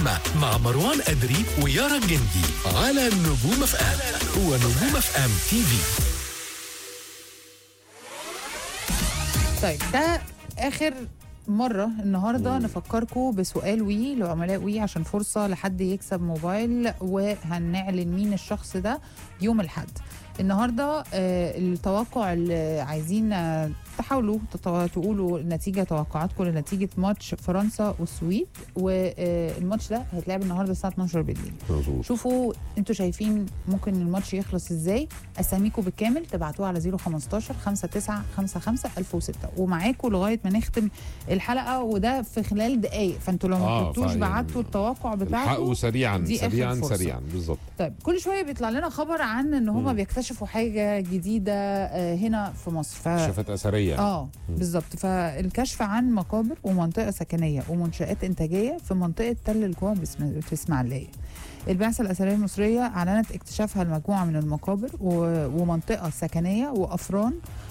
النجمة مع مروان أدري ويارا الجندي على نجوم اف ام ونجوم اف ام تي في طيب ده اخر مرة النهاردة نفكركم بسؤال وي لعملاء وي عشان فرصة لحد يكسب موبايل وهنعلن مين الشخص ده يوم الحد النهاردة آه، التوقع اللي عايزين آه، تحاولوا تتو- تقولوا النتيجة توقعاتكم لنتيجة ماتش فرنسا والسويد والماتش ده هيتلعب النهاردة الساعة 12 بالليل مظبوط شوفوا انتوا شايفين ممكن الماتش يخلص ازاي اساميكم بالكامل تبعتوها على 015 59 55 1006 ومعاكم لغايه ما نختم الحلقه وده في خلال دقائق فانتوا لو ما آه، كنتوش فيعني بعتوا التوقع بتاعكم الحقوا سريعا دي آخر سريعا فرصة. سريعا بالظبط طيب كل شويه بيطلع لنا خبر عن ان هم مم. بيكتشفوا حاجه جديده آه، هنا في مصر ف... شافت اثريه اه بالظبط فالكشف عن مقابر ومنطقه سكنيه ومنشات انتاجيه في منطقه تل الجوع باسم- في اسماعيليه البعثة الأثرية المصرية أعلنت اكتشافها لمجموعة من المقابر و- ومنطقة سكنية وأفران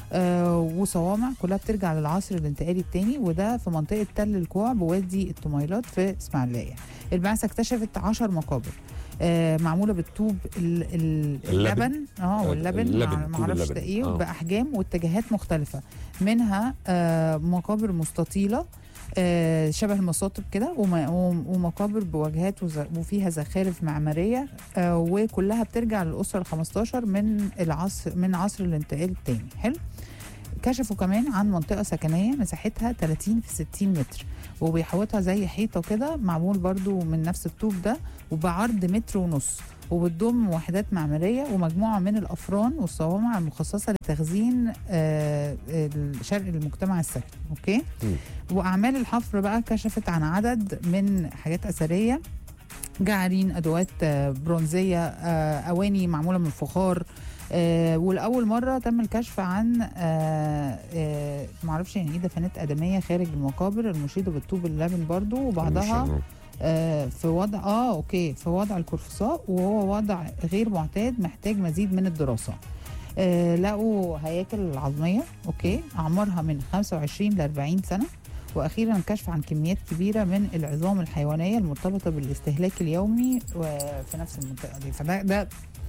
آه وصوامع كلها بترجع للعصر الانتقالي الثاني وده في منطقة تل الكوع بوادي الطميلات في إسماعيلية البعثة اكتشفت عشر مقابر آه معمولة بالطوب ال- ال- اللبن. اللبن اه واللبن اللبن، مع- طوب معرفش اللبن. ده ايه آه. بأحجام واتجاهات مختلفة منها آه مقابر مستطيلة آه، شبه المصاطب كده وم- وم- ومقابر بواجهات وز- وفيها زخارف معماريه آه، وكلها بترجع للاسره ال 15 من العصر من عصر الانتقال الثاني حلو كشفوا كمان عن منطقه سكنيه مساحتها 30 في 60 متر وبيحوطها زي حيطه كده معمول برضو من نفس الطوب ده وبعرض متر ونص وبتضم وحدات معماريه ومجموعه من الافران والصوامع المخصصه لتخزين آه، شرق المجتمع السكني اوكي مم. واعمال الحفر بقى كشفت عن عدد من حاجات اثريه جعرين ادوات آه، برونزيه آه، اواني معموله من فخار آه، ولاول مره تم الكشف عن آه، آه، معرفش يعني ايه دفنات ادميه خارج المقابر المشيده بالطوب اللبن برضو وبعضها آه، في وضع اه اوكي في وضع القرفصاء وهو وضع غير معتاد محتاج مزيد من الدراسه آه لقوا هياكل عظميه اوكي اعمارها من 25 ل 40 سنه واخيرا كشف عن كميات كبيره من العظام الحيوانيه المرتبطه بالاستهلاك اليومي وفي نفس المنطقه دي فده ده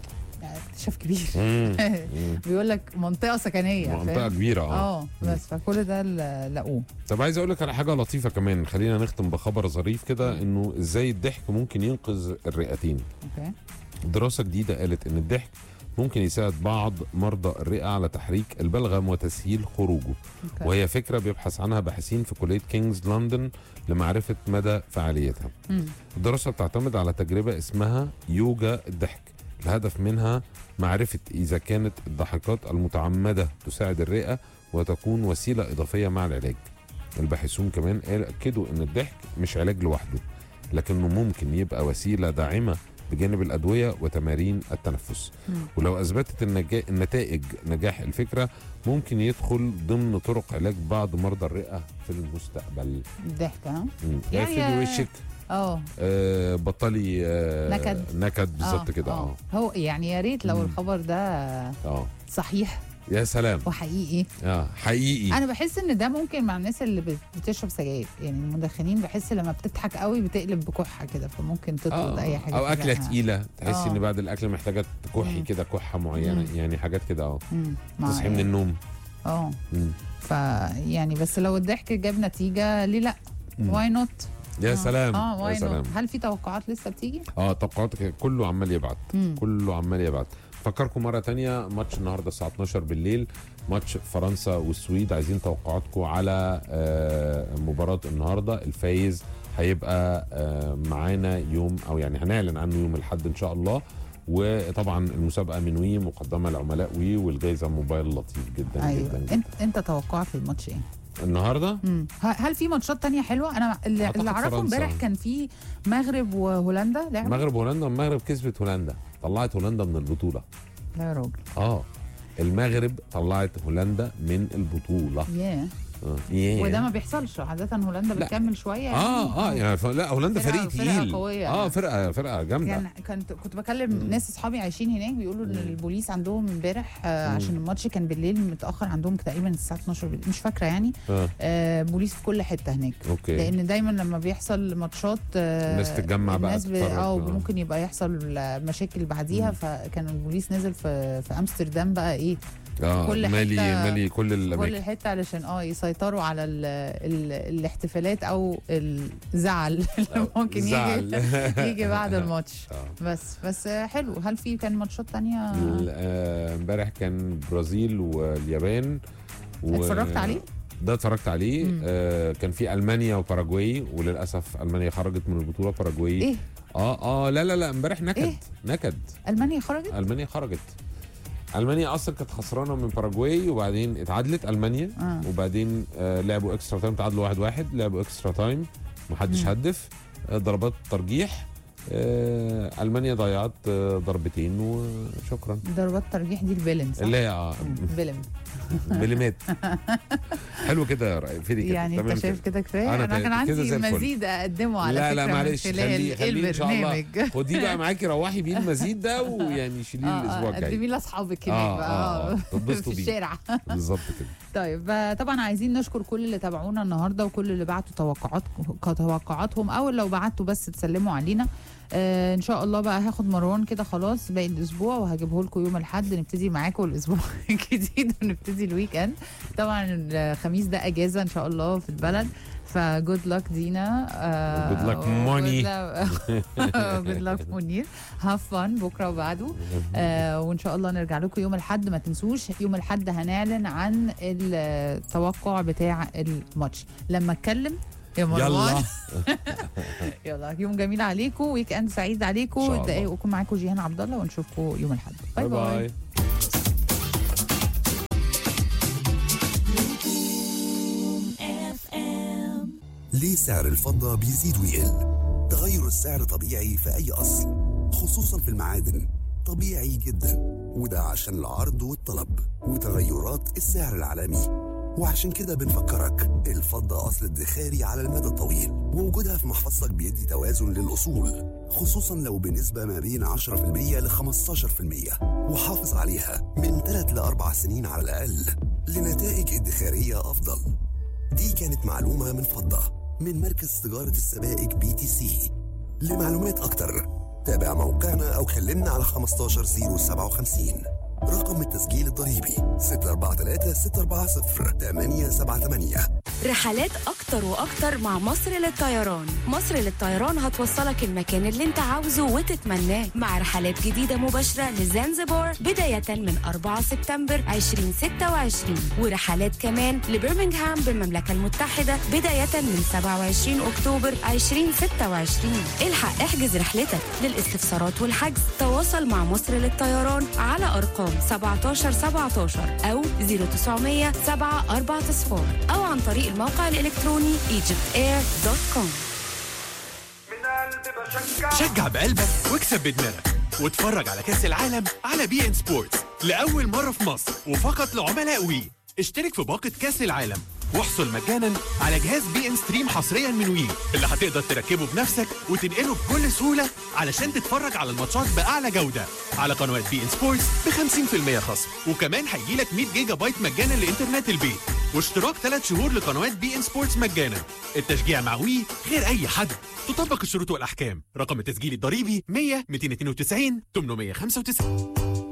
اكتشاف كبير مم. مم. بيقول لك منطقه سكنيه منطقه فاهم؟ كبيره اه اه بس فكل ده اللي لقوه طب عايز اقول لك على حاجه لطيفه كمان خلينا نختم بخبر ظريف كده انه ازاي الضحك ممكن ينقذ الرئتين اوكي دراسه جديده قالت ان الضحك ممكن يساعد بعض مرضى الرئه على تحريك البلغم وتسهيل خروجه اوكي وهي فكره بيبحث عنها باحثين في كليه كينجز لندن لمعرفه مدى فعاليتها مم. الدراسة بتعتمد على تجربة اسمها يوجا الضحك الهدف منها معرفة إذا كانت الضحكات المتعمدة تساعد الرئة وتكون وسيلة إضافية مع العلاج الباحثون كمان قال- أكدوا أن الضحك مش علاج لوحده لكنه ممكن يبقى وسيلة داعمة بجانب الأدوية وتمارين التنفس مم. ولو أثبتت النجا... النتائج نجاح الفكرة ممكن يدخل ضمن طرق علاج بعض مرضى الرئة في المستقبل الضحك ها مم. يعني- يعني وشك اه آه بطلي آه نكد. نكد بالظبط كده اه هو يعني يا ريت لو مم. الخبر ده اه صحيح يا سلام وحقيقي اه حقيقي انا بحس ان ده ممكن مع الناس اللي بت- بتشرب سجاير يعني المدخنين بحس لما بتضحك قوي بتقلب بكحه كده فممكن تطرد اي حاجه او اكله تجاهها. تقيله تحسي آه. ان بعد الاكل محتاجه تكحي مم. كده كحه معينه مم. يعني حاجات كده اه مم. مع- تصحي من النوم اه مم. ف يعني بس لو الضحك جاب نتيجه ليه لا مم. واي نوت يا سلام اه يا واي سلام نوت هل في توقعات لسه بتيجي؟ اه توقعاتك كله عمال يبعت مم. كله عمال يبعت فكركم مره تانية ماتش النهارده الساعه 12 بالليل ماتش فرنسا والسويد عايزين توقعاتكم على آه، مباراه النهارده الفايز هيبقى آه، معانا يوم او يعني هنعلن عنه يوم الاحد ان شاء الله وطبعا المسابقه من وي مقدمه لعملاء وي والجائزه موبايل لطيف جدا ايوه جدا, جدا. انت انت توقعك للماتش ايه؟ النهارده مم. ه- هل في ماتشات تانية حلوه؟ انا اللي, أعتقد اللي اعرفه فرنسا. امبارح كان في مغرب وهولندا لعبوا المغرب هولندا المغرب كسبت هولندا طلعت هولندا من البطوله لا يا راجل اه المغرب طلعت هولندا من البطوله ياه آه. ياه. وده ما بيحصلش عاده هولندا لا. بتكمل شويه يعني. اه اه يعني ف- لا هولندا فرقة- فريق فرقة تقيل قوية اه يعني. فرقه فرقه جامده كان كنت كنت بكلم ناس اصحابي عايشين هناك بيقولوا ان مم. البوليس عندهم امبارح آه مم. عشان الماتش كان بالليل متاخر عندهم تقريبا الساعه 12 بالليل مش فاكره يعني آه. آه بوليس في كل حته هناك اوكي لان دايما لما بيحصل ماتشات آه الناس تتجمع بقى الناس ب... تتفرج. اه آه. ممكن يبقى يحصل مشاكل بعديها مم. فكان البوليس نزل في في امستردام بقى ايه اه كل مالي حتة- مالي كل في كل الاماكن الحته علشان اه يسيطروا على ال ال الاحتفالات او الزعل اللي ممكن يجي زعل. يجي بعد الماتش آه. بس بس حلو هل في كان ماتشات تانية ال- آه، امبارح كان برازيل واليابان و... اتفرجت عليه؟ ده اتفرجت عليه مم. آه كان في المانيا وباراجواي وللاسف المانيا خرجت من البطوله باراجواي ايه اه اه لا لا لا امبارح نكد إيه؟ نكد المانيا خرجت المانيا خرجت المانيا اصلا كانت خسرانه من باراجواي وبعدين اتعادلت المانيا اه وبعدين آه لعبوا اكسترا تايم تعادلوا واحد واحد لعبوا اكسترا تايم محدش مم. هدف آه ضربات ترجيح آه المانيا ضيعت آه ضربتين وشكرا ضربات ترجيح دي البيلن صح؟ اللي هي آه، مم، بيلن مليمات حلو كده يا رأي فيدي كده يعني تمام انت شايف كده. كده كفايه أنا انا كان كده زي عندي الفل. مزيد اقدمه على لا فكره لا من معلش خلال خليه خليه ان شاء الله البرنامج خديه بقى معاكي روحي بيه المزيد ده ويعني شيليه اه الاسبوع اه الجاي قدميه لاصحابك هناك آه، بقى آه، آه، آه، تتبسطوا في بيه. الشارع بالظبط كده طيب آه، طبعا عايزين نشكر كل اللي تابعونا النهارده وكل اللي بعتوا توقعات توقعاتهم او لو بعتوا بس تسلموا علينا آه ان شاء الله بقى هاخد مروان كده خلاص باقي الاسبوع وهجيبه لكم يوم الاحد نبتدي معاكم الاسبوع الجديد ونبتدي الويك اند طبعا الخميس ده اجازه ان شاء الله في البلد فجود لك دينا Good luck, موني. جود لك منير هاف فن بكره وبعده آه وان شاء الله نرجع لكم يوم الاحد ما تنسوش يوم الاحد هنعلن عن التوقع بتاع الماتش لما اتكلم يا مروان يلا يلا يوم جميل عليكم ويك اند سعيد إن عليكم شاء الله. دقايق وكون معاكم جيهان عبد الله ونشوفكم يوم الاحد باي باي ليه سعر الفضة بيزيد ويقل؟ تغير السعر طبيعي في أي أصل خصوصا في المعادن طبيعي جدا وده عشان العرض والطلب وتغيرات السعر العالمي وعشان كده بنفكرك الفضة أصل ادخاري على المدى الطويل ووجودها في محفظتك بيدي توازن للأصول خصوصا لو بنسبة ما بين 10% ل 15% وحافظ عليها من 3 ل 4 سنين على الأقل لنتائج ادخارية أفضل دي كانت معلومة من فضة من مركز تجارة السبائك بي تي سي لمعلومات أكتر تابع موقعنا أو كلمنا على 15057 رقم التسجيل الضريبي 643 640 878 رحلات أكتر وأكتر مع مصر للطيران مصر للطيران هتوصلك المكان اللي انت عاوزه وتتمناه مع رحلات جديدة مباشرة لزنزبار بداية من 4 سبتمبر 2026 ورحلات كمان لبرمنغهام بالمملكة المتحدة بداية من 27 أكتوبر 2026 الحق احجز رحلتك للاستفسارات والحجز تواصل مع مصر للطيران على أرقام 17 17 أو 0900 7 4 صفار أو عن طريق الموقع الإلكتروني egyptair.com شجع بقلبك واكسب بدماغك واتفرج على كأس العالم على بي ان سبورتس لأول مرة في مصر وفقط لعملاء وي اشترك في باقة كأس العالم واحصل مجانا على جهاز بي ان ستريم حصريا من وي اللي هتقدر تركبه بنفسك وتنقله بكل سهولة علشان تتفرج على الماتشات بأعلى جودة على قنوات بي ان سبورتس ب 50% خصم وكمان هيجيلك 100 جيجا بايت مجانا لإنترنت البيت واشتراك 3 شهور لقنوات بي ان سبورتس مجانا التشجيع مع وي غير اي حد تطبق الشروط والاحكام رقم التسجيل الضريبي 100 292 895